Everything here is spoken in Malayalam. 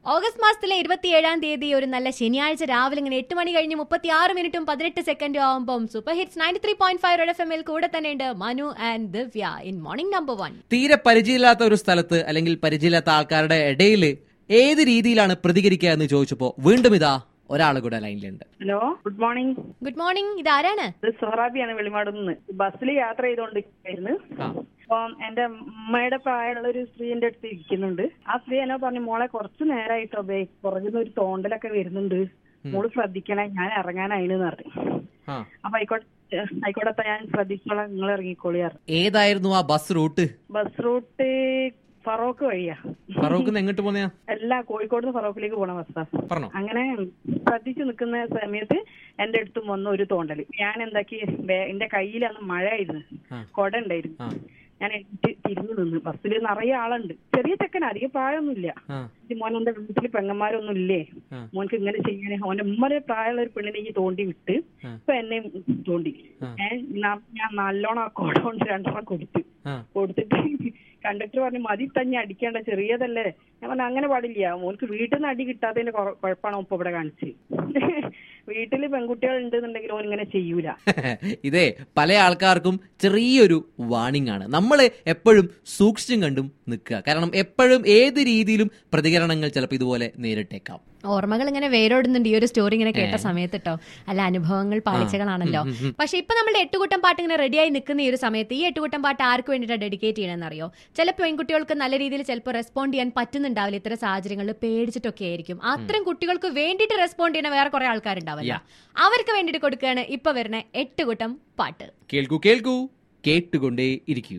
ഓഗസ്റ്റ് മാസത്തിലെ ഇരുപത്തിയേഴാം തീയതി ഒരു നല്ല ശനിയാഴ്ച രാവിലെ ഇങ്ങനെ എട്ട് മണി കഴിഞ്ഞ് മുപ്പത്തി ആറ് മിനിറ്റും പതിനെട്ട് സെക്കൻഡും ആവുമ്പോൾ super hits ninety three point five red F എമ്മിൽ കൂടെ തന്നെ ഉണ്ട് Manu and Divya in morning number one തീരെ പരിചയമില്ലാത്ത ഒരു സ്ഥലത്ത് അല്ലെങ്കിൽ പരിചയമില്ലാത്ത ആൾക്കാരുടെ ഇടയിൽ ഏത് രീതിയിലാണ് പ്രതികരിക്കുക എന്ന് ചോദിച്ചപ്പോ വീണ്ടും ഇതാ ഒരാൾ കൂടെ ലൈനിലുണ്ട് hello good morning good morning ഇതാരാണ് ഇത് സൊഹറാബിയാണ് വെളിമാട് നിന്ന് ബസ്സിൽ യാത്ര ചെയ്തുകൊണ്ടിരിക്കുന്നു ആ. അപ്പം എന്റെ ഉമ്മയുടെ പ്രായമുള്ള ഒരു സ്ത്രീ എന്റെ അടുത്ത് ഇരിക്കുന്നുണ്ട് ആ സ്ത്രീ എന്നോ പറഞ്ഞു മോളെ കുറച്ച് നേരമായിട്ടോ ബേ പുറകുന്ന ഒരു തോണ്ടലൊക്കെ വരുന്നുണ്ട് മോള് ശ്രദ്ധിക്കണേ ഞാൻ ഇറങ്ങാനായിന്ന് പറഞ്ഞു ആ. അപ്പൊ ആയിക്കോട്ടെ ആയിക്കോട്ടെ ഞാൻ ശ്രദ്ധിച്ചോളാം നിങ്ങൾ ഇറങ്ങിക്കോളി പറഞ്ഞു ഏതായിരുന്നു ആ bus route bus route Feroke വഴിയാ ഫറൂഖ് എങ്ങോട്ട് പോന്നെയാ എല്ലാ കോഴിക്കോട് നിന്ന് ഫറോക്കിലേക്ക് പോണ ബസ്സാ പറഞ്ഞോ അങ്ങനെ ശ്രദ്ധിച്ചു നിൽക്കുന്ന സമയത്ത് എന്റെ അടുത്തും വന്ന ഒരു തോണ്ടല് ഞാൻ എന്താക്കി ബേ- എന്റെ കയ്യിൽ അന്ന് മഴയായിരുന്നു ആ. കൊട ഉണ്ടായിരുന്നു ആ. ഞാൻ എണീറ്റ് തിരിഞ്ഞു നിന്ന് ബസ്സിൽ നിറയെ ആളുണ്ട് ചെറിയ ചെക്കൻ അധികം പ്രായമൊന്നുമില്ല ആ. ഈ മോൻ എന്റെ വീട്ടിൽ പെങ്ങന്മാരൊന്നും ഇല്ലേ ആ. മോൻക്ക് ഇങ്ങനെ ചെയ്യാൻ ഓന്റെ ഉമ്മരെ പ്രായമുള്ള ഒരു പെണ്ണിനെ ഈ തോണ്ടി വിട്ട് ആ. ഇപ്പൊ എന്നെ തോണ്ടി ആ. ഏ, ന- ഞാൻ നല്ലോണം ആ കൊട കൊണ്ട് രണ്ടെണ്ണം കൊടുത്തു ആ. കൊടുത്തിട്ട് കണ്ടക്ടർ പറഞ്ഞു മതി തന്നെ അടിക്കേണ്ട ചെറിയതല്ലേ ഞാൻ പറഞ്ഞു അങ്ങനെ പാടില്ല മോൾക്ക് വീട്ടിൽ നിന്ന് അടി കിട്ടാത്തതിന്റെ കൊ- കുഴപ്പമാണോ ഇപ്പൊ ഇവിടെ കാണിച്ച് വീട്ടില് പെൺകുട്ടികൾ ഉണ്ടെന്നുണ്ടെങ്കിൽ ഓൻ ഇങ്ങനെ ചെയ്യൂല ഇതേ പല ആൾക്കാർക്കും ചെറിയൊരു വാണിംഗ് ആണ് നമ്മൾ എപ്പോഴും സൂക്ഷിച്ചും കണ്ടും നിൽക്കുക കാരണം എപ്പോഴും ഏത് രീതിയിലും പ്രതികരണങ്ങൾ ചിലപ്പോൾ ഇതുപോലെ നേരിട്ടേക്കാം ഓർമ്മകൾ ഇങ്ങനെ വേരോടുന്നുണ്ട് ഈ ഒരു സ്റ്റോറി ഇങ്ങനെ കേട്ട സമയത്ത് കേട്ടോ അല്ല അനുഭവങ്ങൾ പാളിച്ചകളാണല്ലോ പക്ഷെ ഇപ്പൊ നമ്മുടെ എട്ടുകൂട്ടം പാട്ട് ഇങ്ങനെ റെഡിയായി നിൽക്കുന്ന ഈ ഒരു സമയത്ത് ഈ എട്ടുകൂട്ടം പാട്ട് ആർക്ക് വേണ്ടിയിട്ടാണ് ഡെഡിക്കേറ്റ് ചെയ്യണമെന്ന് അറിയോ ചില പെൺകുട്ടികൾക്ക് നല്ല രീതിയിൽ ചിലപ്പോൾ റെസ്പോണ്ട് ചെയ്യാൻ പറ്റുന്നുണ്ടാവില്ല ഇത്തരം സാഹചര്യങ്ങളിൽ പേടിച്ചിട്ടൊക്കെ ആയിരിക്കും അത്തരം കുട്ടികൾക്ക് വേണ്ടിയിട്ട് റെസ്പോണ്ട് ചെയ്യുന്ന വേറെ കുറെ ആൾക്കാരുണ്ടാവില്ല അവർക്ക് വേണ്ടിയിട്ട് കൊടുക്കുകയാണ് ഇപ്പൊ വരുന്ന എട്ടുകൂട്ടം പാട്ട് കേൾക്കൂ കേൾക്കൂ കേട്ടുകൊണ്ടേ ഇരിക്കൂ